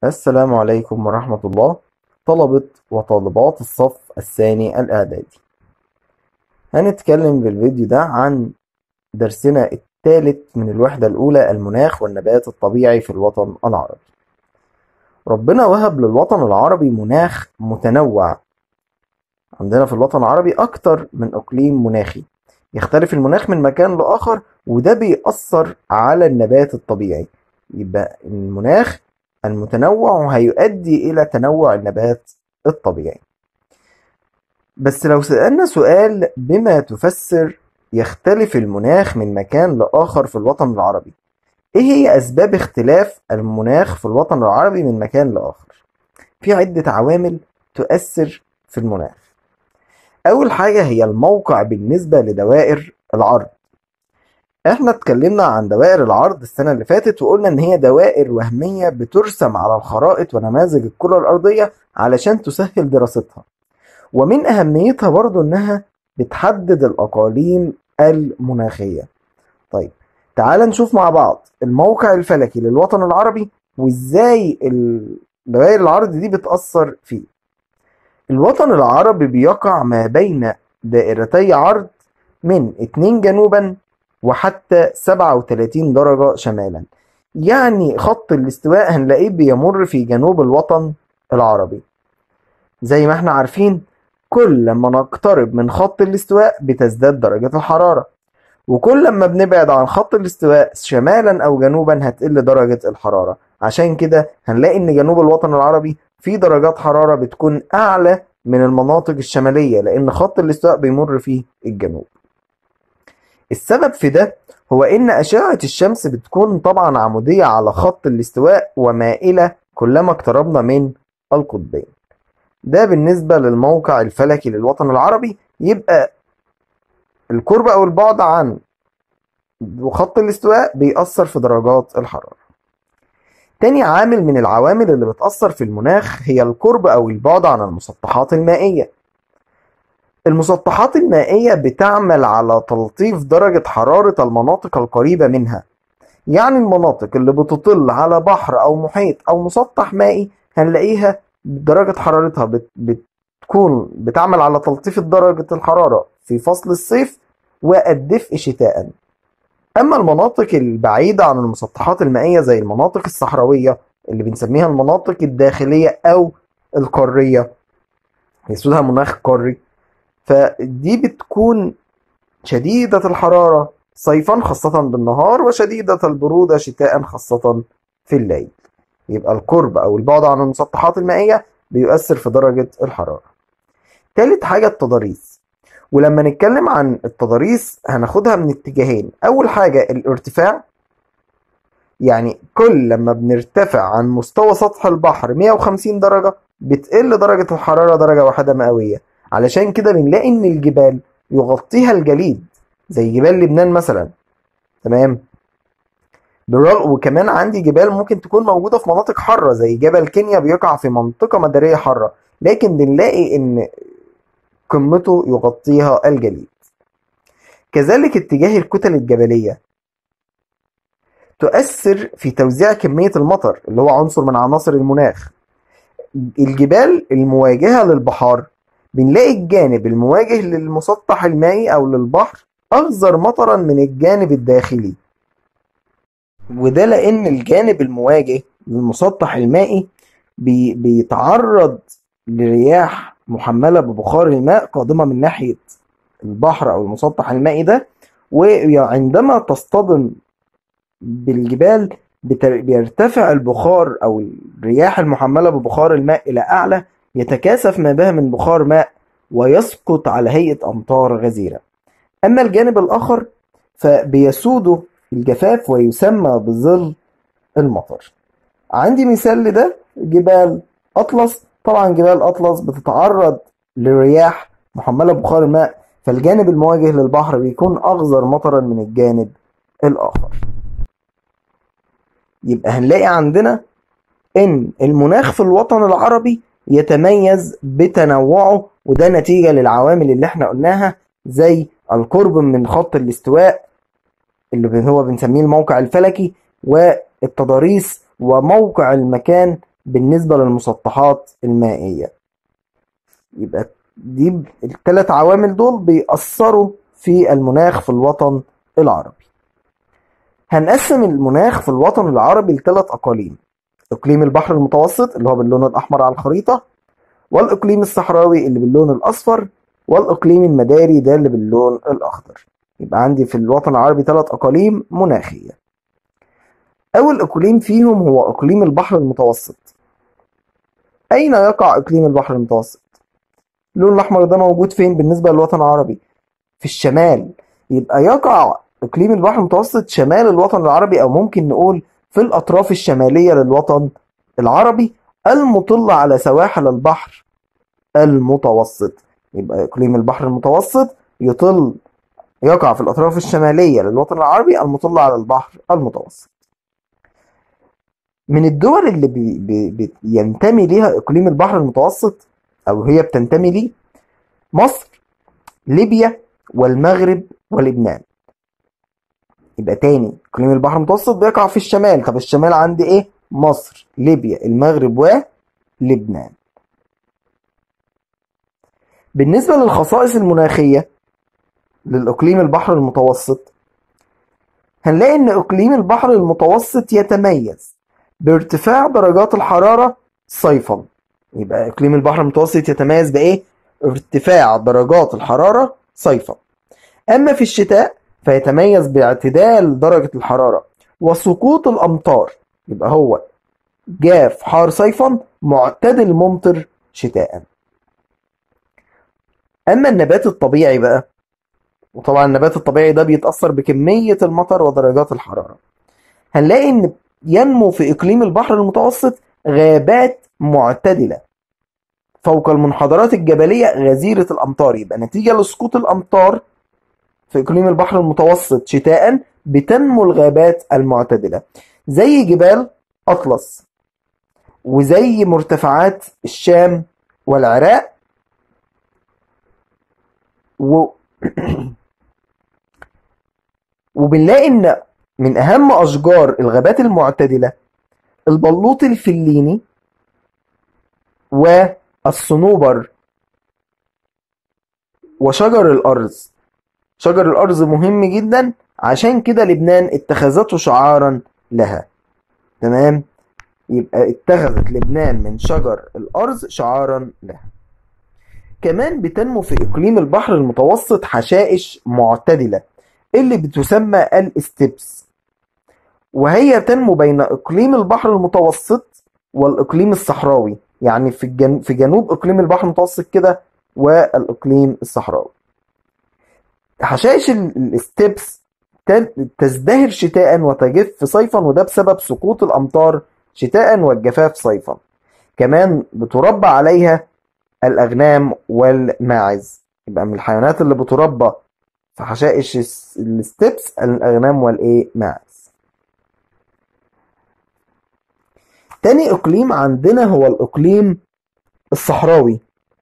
السلام عليكم ورحمة الله طلبة وطالبات الصف الثاني الإعدادي هنتكلم في الفيديو ده عن درسنا الثالث من الوحدة الأولى المناخ والنبات الطبيعي في الوطن العربي ربنا وهب للوطن العربي مناخ متنوع عندنا في الوطن العربي أكتر من إقليم مناخي يختلف المناخ من مكان لآخر وده بيأثر على النبات الطبيعي يبقى المناخ المتنوع هيؤدي إلى تنوع النبات الطبيعي بس لو سألنا سؤال بما تفسر يختلف المناخ من مكان لآخر في الوطن العربي إيه هي أسباب اختلاف المناخ في الوطن العربي من مكان لآخر في عدة عوامل تؤثر في المناخ أول حاجة هي الموقع بالنسبة لدوائر العرض احنا اتكلمنا عن دوائر العرض السنة اللي فاتت وقلنا ان هي دوائر وهمية بترسم على الخرائط ونماذج الكرة الارضية علشان تسهل دراستها ومن اهميتها برضو انها بتحدد الاقاليم المناخية طيب تعال نشوف مع بعض الموقع الفلكي للوطن العربي وازاي ال- دوائر العرض دي بتأثر فيه الوطن العربي بيقع ما بين دائرتي عرض من 2 جنوبا وحتى 37 درجة شمالا يعني خط الاستواء هنلاقيه بيمر في جنوب الوطن العربي زي ما احنا عارفين كل ما نقترب من خط الاستواء بتزداد درجة الحرارة وكل ما بنبعد عن خط الاستواء شمالا او جنوبا هتقل درجة الحرارة عشان كده هنلاقي ان جنوب الوطن العربي في درجات حرارة بتكون اعلى من المناطق الشمالية لان خط الاستواء بيمر فيه الجنوب السبب في ده هو إن أشعة الشمس بتكون طبعا عمودية على خط الاستواء ومائلة كلما اقتربنا من القطبين ده بالنسبة للموقع الفلكي للوطن العربي يبقى القرب أو البعد عن خط الاستواء بيأثر في درجات الحرارة تاني عامل من العوامل اللي بتأثر في المناخ هي القرب أو البعد عن المسطحات المائية المسطحات المائية بتعمل على تلطيف درجة حرارة المناطق القريبة منها يعني المناطق اللي بتطل على بحر أو محيط أو مسطح مائي هنلاقيها درجة حرارتها بت- بتكون بتعمل على تلطيف درجة الحرارة في فصل الصيف والدفء شتاء أما المناطق البعيدة عن المسطحات المائية زي المناطق الصحراوية اللي بنسميها المناطق الداخلية أو القارية يسودها مناخ قاري فدي بتكون شديدة الحرارة صيفا خاصة بالنهار وشديدة البرودة شتاء خاصة في الليل يبقى القرب أو البعد عن المسطحات المائية بيؤثر في درجة الحرارة تالت حاجة التضاريس ولما نتكلم عن التضاريس هناخدها من اتجاهين أول حاجة الارتفاع يعني كل لما بنرتفع عن مستوى سطح البحر 150 درجة بتقل درجة الحرارة درجة واحدة مئوية علشان كده بنلاقي ان الجبال يغطيها الجليد زي جبال لبنان مثلا تمام بالرغم وكمان عندي جبال ممكن تكون موجودة في مناطق حارة زي جبل كينيا بيقع في منطقة مدارية حارة لكن بنلاقي ان قمته يغطيها الجليد كذلك اتجاه الكتل الجبلية تؤثر في توزيع كمية المطر اللي هو عنصر من عناصر المناخ الجبال المواجهة للبحار بنلاقي الجانب المواجه للمسطح المائي أو للبحر أغزر مطرا من الجانب الداخلي وده لأن الجانب المواجه للمسطح المائي بي بيتعرض لرياح محملة ببخار الماء قادمة من ناحية البحر أو المسطح المائي ده وعندما تصطدم بالجبال بت- بيرتفع البخار أو الرياح المحملة ببخار الماء إلى أعلى يتكاثف ما بها من بخار ماء ويسقط على هيئة أمطار غزيرة أما الجانب الآخر فبيسوده الجفاف ويسمى بظل المطر عندي مثال لده جبال أطلس طبعا جبال أطلس بتتعرض لرياح محملة ببخار الماء فالجانب المواجه للبحر بيكون أغزر مطرا من الجانب الآخر يبقى هنلاقي عندنا إن المناخ في الوطن العربي يتميز بتنوعه وده نتيجة للعوامل اللي احنا قلناها زي القرب من خط الاستواء اللي هو بنسميه الموقع الفلكي والتضاريس وموقع المكان بالنسبة للمسطحات المائية يبقى دي الثلاث عوامل دول بيأثروا في المناخ في الوطن العربي هنقسم المناخ في الوطن العربي لثلاث أقاليم إقليم البحر المتوسط اللي هو باللون الأحمر على الخريطة والإقليم الصحراوي اللي باللون الأصفر والإقليم المداري ده اللي باللون الأخضر يبقى عندي في الوطن العربي ثلاث أقاليم مناخية أول إقليم فيهم هو إقليم البحر المتوسط أين يقع إقليم البحر المتوسط؟ اللون الأحمر ده موجود فين بالنسبة للوطن العربي؟ في الشمال يبقى يقع إقليم البحر المتوسط شمال الوطن العربي أو ممكن نقول في الأطراف الشمالية للوطن العربي المطلة على سواحل البحر المتوسط يبقى إقليم البحر المتوسط يطل يقع في الأطراف الشمالية للوطن العربي المطلة على البحر المتوسط من الدول اللي بي بي بينتمي ليها إقليم البحر المتوسط أو هي بتنتمي ليه مصر ليبيا والمغرب ولبنان يبقى تاني إقليم البحر المتوسط بيقع في الشمال طب الشمال عندي إيه مصر ليبيا المغرب ولبنان بالنسبة للخصائص المناخية للإقليم البحر المتوسط هنلاقي إن إقليم البحر المتوسط يتميز بارتفاع درجات الحرارة صيفا يبقى إقليم البحر المتوسط يتميز بإيه؟ ارتفاع درجات الحرارة صيفا أما في الشتاء فيتميز باعتدال درجة الحرارة وسقوط الأمطار يبقى هو جاف حار صيفا معتدل ممطر شتاء أما النبات الطبيعي بقى وطبعا النبات الطبيعي ده بيتأثر بكمية المطر ودرجات الحرارة هنلاقي إن ينمو في إقليم البحر المتوسط غابات معتدلة فوق المنحدرات الجبلية غزيرة الأمطار يبقى نتيجة لسقوط الأمطار في إقليم البحر المتوسط شتاء بتنمو الغابات المعتدلة زي جبال أطلس وزي مرتفعات الشام والعراق و... وبنلاقي ان من اهم اشجار الغابات المعتدله البلوط الفليني والصنوبر وشجر الارز شجر الارز مهم جدا عشان كده لبنان اتخذته شعارا لها تمام يبقى اتخذت لبنان من شجر الارز شعارا لها كمان بتنمو في إقليم البحر المتوسط حشائش معتدلة اللي بتسمى الاستبس وهي تنمو بين إقليم البحر المتوسط والإقليم الصحراوي يعني في, الجن... في جنوب إقليم البحر المتوسط كده والإقليم الصحراوي حشائش الاستبس تزدهر شتاء وتجف صيفا وده بسبب سقوط الأمطار شتاء والجفاف صيفا كمان بتربى عليها الأغنام والماعز يبقى من الحيوانات اللي بتربى في حشائش الستبس الأغنام والإيه ماعز تاني إقليم عندنا هو الإقليم الصحراوي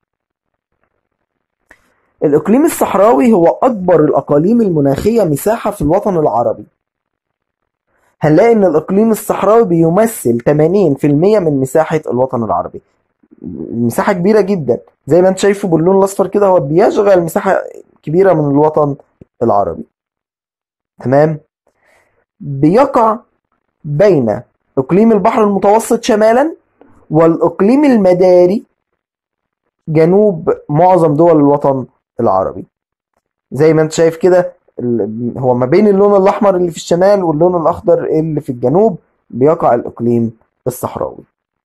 الإقليم الصحراوي هو أكبر الأقاليم المناخية مساحة في الوطن العربي هنلاقي إن الإقليم الصحراوي بيمثل 80% من مساحة الوطن العربي مساحة كبيرة جدا زي ما انت شايفه باللون الأصفر كده هو بيشغل مساحة كبيرة من الوطن العربي تمام بيقع بين إقليم البحر المتوسط شمالا والإقليم المداري جنوب معظم دول الوطن العربي زي ما انت شايف كده هو ما بين اللون الأحمر اللي في الشمال واللون الأخضر اللي في الجنوب بيقع الإقليم الصحراوي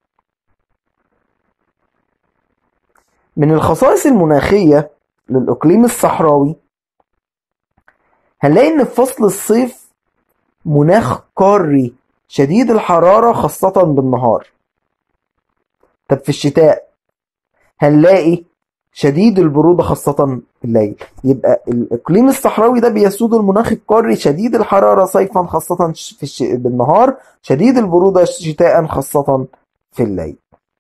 من الخصائص المناخية للإقليم الصحراوي هنلاقي إن في فصل الصيف مناخ قاري شديد الحرارة خاصة بالنهار طب في الشتاء هنلاقي شديد البرودة خاصة بالليل يبقى الإقليم الصحراوي ده بيسود المناخ القاري شديد الحرارة صيفا خاصة في الش... بالنهار شديد البرودة شتاء خاصة في الليل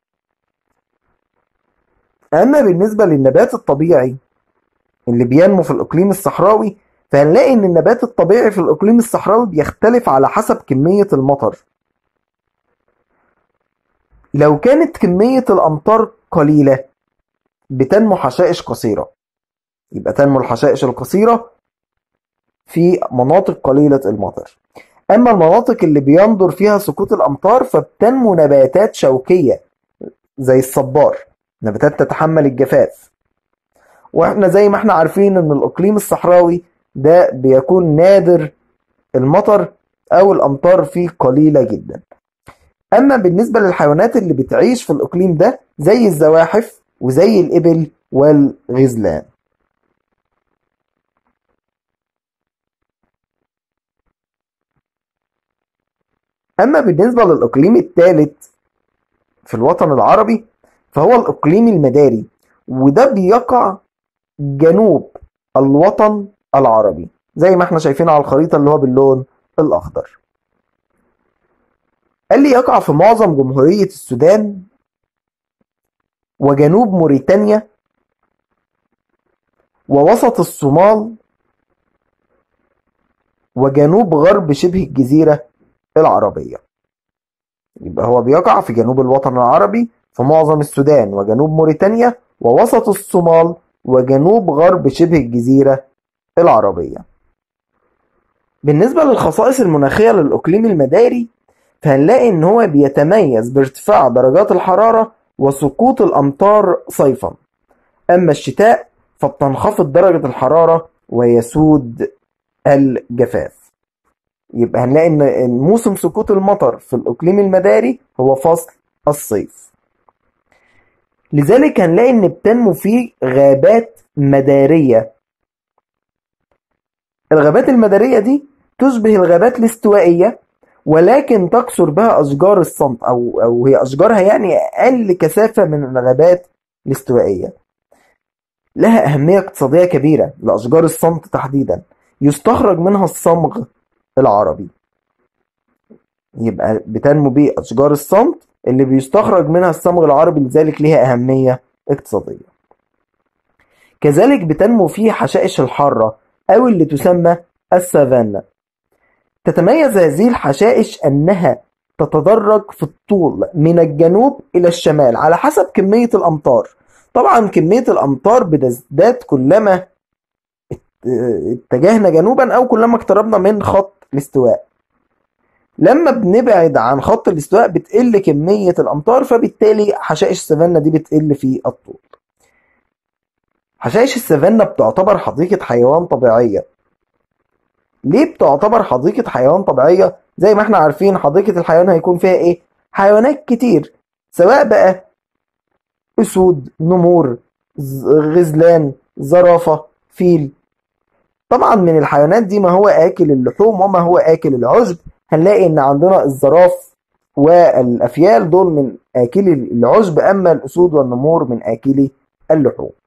أما بالنسبة للنبات الطبيعي اللي بينمو في الإقليم الصحراوي فهنلاقي إن النبات الطبيعي في الإقليم الصحراوي بيختلف على حسب كمية المطر لو كانت كمية الأمطار قليلة بتنمو حشائش قصيرة يبقى تنمو الحشائش القصيرة في مناطق قليلة المطر أما المناطق اللي بيندر فيها سقوط الأمطار فبتنمو نباتات شوكية زي الصبار نباتات تتحمل الجفاف واحنا زي ما احنا عارفين ان الاقليم الصحراوي ده بيكون نادر المطر او الامطار فيه قليلة جدا اما بالنسبة للحيوانات اللي بتعيش في الاقليم ده زي الزواحف وزي الابل والغزلان اما بالنسبة للاقليم الثالث في الوطن العربي فهو الاقليم المداري وده بيقع جنوب الوطن العربي زي ما احنا شايفين على الخريطة اللي هو باللون الأخضر قال لي يقع في معظم جمهورية السودان وجنوب موريتانيا ووسط الصومال وجنوب غرب شبه الجزيرة العربية يبقى هو بيقع في جنوب الوطن العربي في معظم السودان وجنوب موريتانيا ووسط الصومال وجنوب غرب شبه الجزيرة العربية بالنسبة للخصائص المناخية للإقليم المداري فهنلاقي إن هو بيتميز بارتفاع درجات الحرارة وسقوط الأمطار صيفا أما الشتاء فبتنخفض درجة الحرارة ويسود الجفاف يبقى هنلاقي إن موسم سقوط المطر في الإقليم المداري هو فصل الصيف لذلك هنلاقي ان بتنمو فيه غابات مدارية الغابات المدارية دي تشبه الغابات الاستوائية ولكن تكثر بها أشجار الصمت أو, أو هي أشجارها يعني أقل كثافة من الغابات الاستوائية لها أهمية اقتصادية كبيرة لأشجار الصمت تحديدا يستخرج منها الصمغ العربي يبقى بتنمو بيه أشجار الصمت اللي بيستخرج منها الصمغ العربي لذلك ليها أهمية اقتصادية كذلك بتنمو فيه حشائش الحارة أو اللي تسمى السافانا تتميز هذه الحشائش أنها تتدرج في الطول من الجنوب إلى الشمال على حسب كمية الأمطار طبعا كمية الأمطار بتزداد كلما اتجهنا جنوبا أو كلما اقتربنا من خط الاستواء لما بنبعد عن خط الاستواء بتقل كمية الأمطار فبالتالي حشائش السافانا دي بتقل في الطول حشائش السافانا بتعتبر حديقة حيوان طبيعية ليه بتعتبر حديقة حيوان طبيعية زي ما احنا عارفين حديقة الحيوان هيكون فيها ايه حيوانات كتير سواء بقى أسود نمور غزلان زرافة فيل طبعا من الحيوانات دي ما هو آكل اللحوم وما هو آكل العشب هنلاقي ان عندنا الزراف والافيال دول من اكلي العشب اما الاسود والنمور من اكلي اللحوم